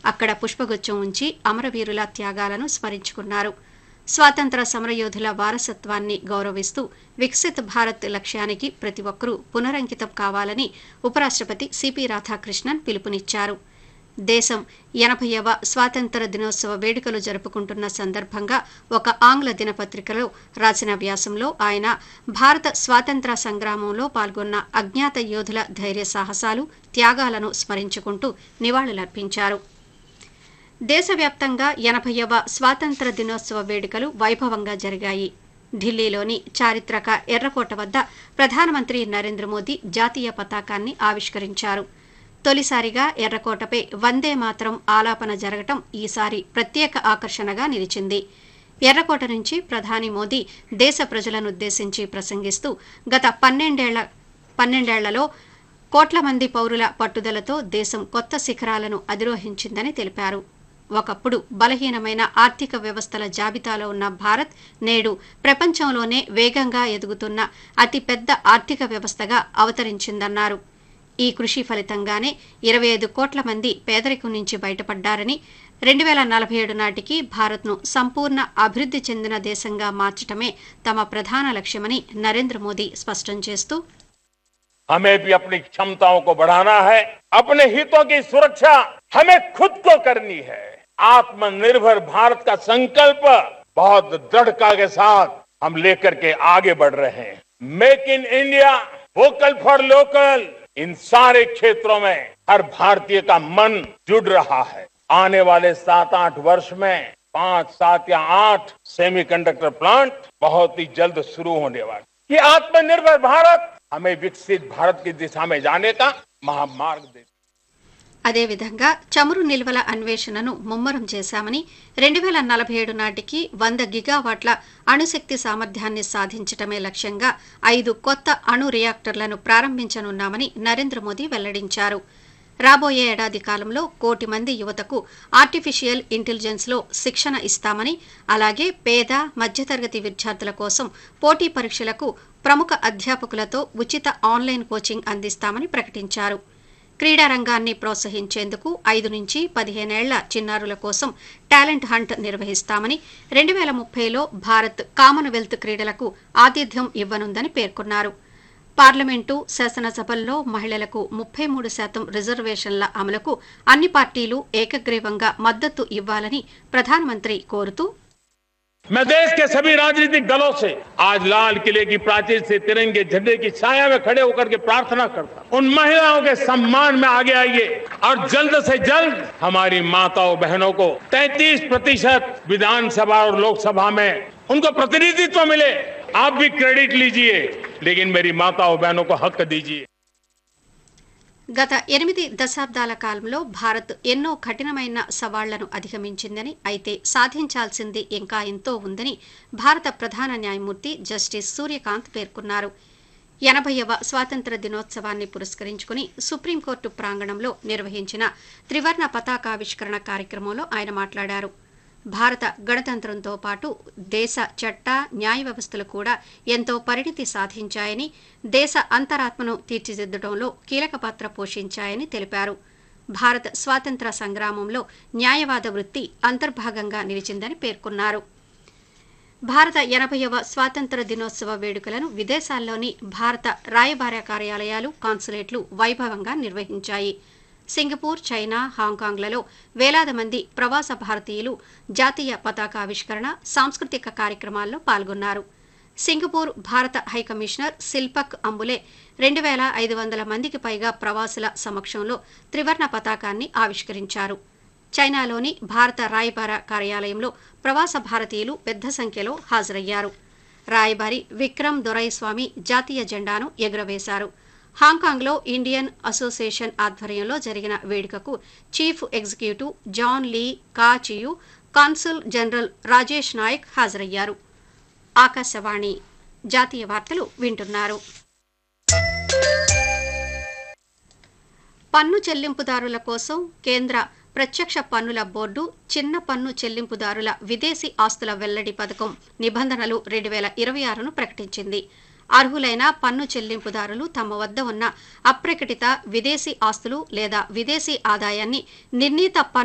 అక్కడ పుష్పగుచ్చం ఉంచి అమరవీరుల త్యాగాలను స్మరించుకున్నారు స్వాతంత్ర సమరయోధుల వారసత్వాన్ని గౌరవిస్తూ వికసిత్ భారత్ లక్ష్యానికి ప్రతి ఒక్కరూ పునరంకితం కావాలని ఉపరాష్ట్రపతి సిపి రాధాకృష్ణన్ పిలుపునిచ్చారు దేశం ఎనభైవ స్వాతంత్ర దినోత్సవ వేడుకలు జరుపుకుంటున్న సందర్భంగా ఒక ఆంగ్ల దినపత్రికలో రాసిన వ్యాసంలో ఆయన భారత స్వాతంత్ర సంగ్రామంలో పాల్గొన్న అజ్ఞాత యోధుల ధైర్య సాహసాలు త్యాగాలను స్మరించుకుంటూ నివాళులర్పించారు దేశవ్యాప్తంగా ఎనభైవ స్వాతంత్ర దినోత్సవ వేడుకలు వైభవంగా జరిగాయి ఢిల్లీలోని చారిత్రక ఎర్రకోట వద్ద ప్రధానమంత్రి నరేంద్ర మోదీ జాతీయ పతాకాన్ని ఆవిష్కరించారు తొలిసారిగా ఎర్రకోటపై వందే మాత్రం ఆలాపన జరగటం ఈసారి ప్రత్యేక ఆకర్షణగా నిలిచింది ఎర్రకోట నుంచి ప్రధాని మోదీ దేశ ప్రజలనుద్దేశించి ప్రసంగిస్తూ గత పన్నెండేళ్ల పన్నెండేళ్లలో కోట్ల మంది పౌరుల పట్టుదలతో దేశం కొత్త శిఖరాలను అధిరోహించిందని తెలిపారు ఒకప్పుడు బలహీనమైన ఆర్థిక వ్యవస్థల జాబితాలో ఉన్న భారత్ నేడు ప్రపంచంలోనే వేగంగా ఎదుగుతున్న అతిపెద్ద ఆర్థిక వ్యవస్థగా అవతరించిందన్నారు ఈ కృషి ఫలితంగానే ఇరవై ఐదు కోట్ల మంది పేదరికం నుంచి బయటపడ్డారని రెండు వేల నలభై ఏడు నాటికి భారత్ను సంపూర్ణ అభివృద్ధి చెందిన దేశంగా మార్చటమే తమ ప్రధాన లక్ష్యమని నరేంద్ర మోదీ స్పష్టం చేస్తూ हमें भी अपनी क्षमताओं को बढ़ाना है अपने हितों की सुरक्षा हमें खुद को करनी है आत्मनिर्भर भारत का संकल्प बहुत दृढ़ता के साथ हम लेकर के आगे बढ़ रहे हैं make in India vocal for local इन सारे क्षेत्रों में हर भारतीय का मन जुड़ रहा है आने वाले सात आठ वर्ष में पांच सात या आठ सेमीकंडक्टर प्लांट बहुत ही जल्द शुरू होने वाले ये आत्मनिर्भर भारत हमें विकसित भारत की दिशा में जाने का महामार्ग दे అదేవిధంగా చమురు నిల్వల అన్వేషణను ముమ్మరం చేశామని రెండు వేల నలభై ఏడు నాటికి వంద గిగావాట్ల అణుశక్తి సామర్థ్యాన్ని సాధించటమే లక్ష్యంగా ఐదు కొత్త అణు రియాక్టర్లను ప్రారంభించనున్నామని నరేంద్ర మోదీ వెల్లడించారు రాబోయే ఏడాది కాలంలో కోటి మంది యువతకు ఆర్టిఫిషియల్ ఇంటెలిజెన్స్లో శిక్షణ ఇస్తామని అలాగే పేద మధ్యతరగతి విద్యార్థుల కోసం పోటీ పరీక్షలకు ప్రముఖ అధ్యాపకులతో ఉచిత ఆన్లైన్ కోచింగ్ అందిస్తామని ప్రకటించారు క్రీడా రంగాన్ని ప్రోత్సహించేందుకు ఐదు నుంచి పదిహేనేళ్ల చిన్నారుల కోసం టాలెంట్ హంట్ నిర్వహిస్తామని రెండు వేల ముప్పైలో భారత్ కామన్వెల్త్ క్రీడలకు ఆతిథ్యం ఇవ్వనుందని పేర్కొన్నారు పార్లమెంటు శాసనసభల్లో మహిళలకు ముప్పై మూడు శాతం రిజర్వేషన్ల అమలుకు అన్ని పార్టీలు ఏకగ్రీవంగా మద్దతు ఇవ్వాలని ప్రధానమంత్రి కోరుతూ मैं देश के सभी राजनीतिक दलों से आज लाल किले की प्राचीर से तिरंगे झंडे की छाया में खड़े होकर के प्रार्थना करता हूं। उन महिलाओं के सम्मान में आगे आइए और जल्द से जल्द हमारी माताओं बहनों को 33 प्रतिशत विधानसभा और लोकसभा में उनको प्रतिनिधित्व मिले आप भी क्रेडिट लीजिए लेकिन मेरी माताओं बहनों को हक दीजिए గత ఎనిమిది దశాబ్దాల కాలంలో భారత్ ఎన్నో కఠినమైన సవాళ్లను అధిగమించిందని అయితే సాధించాల్సింది ఇంకా ఎంతో ఉందని భారత ప్రధాన న్యాయమూర్తి జస్టిస్ సూర్యకాంత్ పేర్కొన్నారు ఎనభైవ స్వాతంత్ర దినోత్సవాన్ని పురస్కరించుకుని సుప్రీంకోర్టు ప్రాంగణంలో నిర్వహించిన త్రివర్ణ పతాకావిష్కరణ కార్యక్రమంలో ఆయన మాట్లాడారు భారత గణతంత్రంతో పాటు దేశ చట్ట న్యాయ వ్యవస్థలు కూడా ఎంతో పరిణితి సాధించాయని దేశ అంతరాత్మను తీర్చిదిద్దడంలో కీలక పాత్ర పోషించాయని తెలిపారు భారత స్వాతంత్ర సంగ్రామంలో న్యాయవాద వృత్తి అంతర్భాగంగా నిలిచిందని పేర్కొన్నారు భారత ఎనభైవ స్వాతంత్ర దినోత్సవ వేడుకలను విదేశాల్లోని భారత రాయబార కార్యాలయాలు కాన్సులేట్లు వైభవంగా నిర్వహించాయి సింగపూర్ చైనా హాంకాంగ్లలో వేలాది మంది ప్రవాస భారతీయులు జాతీయ పతాకావిష్కరణ సాంస్కృతిక కార్యక్రమాల్లో పాల్గొన్నారు సింగపూర్ భారత హైకమిషనర్ శిల్పక్ అంబులే రెండు వేల ఐదు వందల మందికి పైగా ప్రవాసుల సమక్షంలో త్రివర్ణ పతాకాన్ని ఆవిష్కరించారు చైనాలోని భారత రాయబార కార్యాలయంలో ప్రవాస భారతీయులు పెద్ద సంఖ్యలో హాజరయ్యారు రాయబారి విక్రమ్ దొరైస్వామి జాతీయ జెండాను ఎగురవేశారు హాంకాంగ్లో ఇండియన్ అసోసియేషన్ ఆధ్వర్యంలో జరిగిన వేడుకకు chief executive John Lee Ka Chiu consul general Rajesh Nayak హాజరయ్యారు ఆకాశవాణి జాతీయ వార్తలు వింటున్నారు పన్ను చెల్లింపుదారుల కోసం కేంద్ర ప్రత్యక్ష పన్నుల బోర్డు చిన్న పన్ను చెల్లింపుదారుల విదేశీ ఆస్తుల వెల్లడి పథకం నిబంధనలు రెండు వేల ఇరవై ఆరును ప్రకటించింది అర్హులైన పన్ను చెల్లింపుదారులు తమ వద్ద ఉన్న అప్రకటిత విదేశీ ఆస్తులు లేదా విదేశీ ఆదాయాన్ని నిర్ణీత పన్ను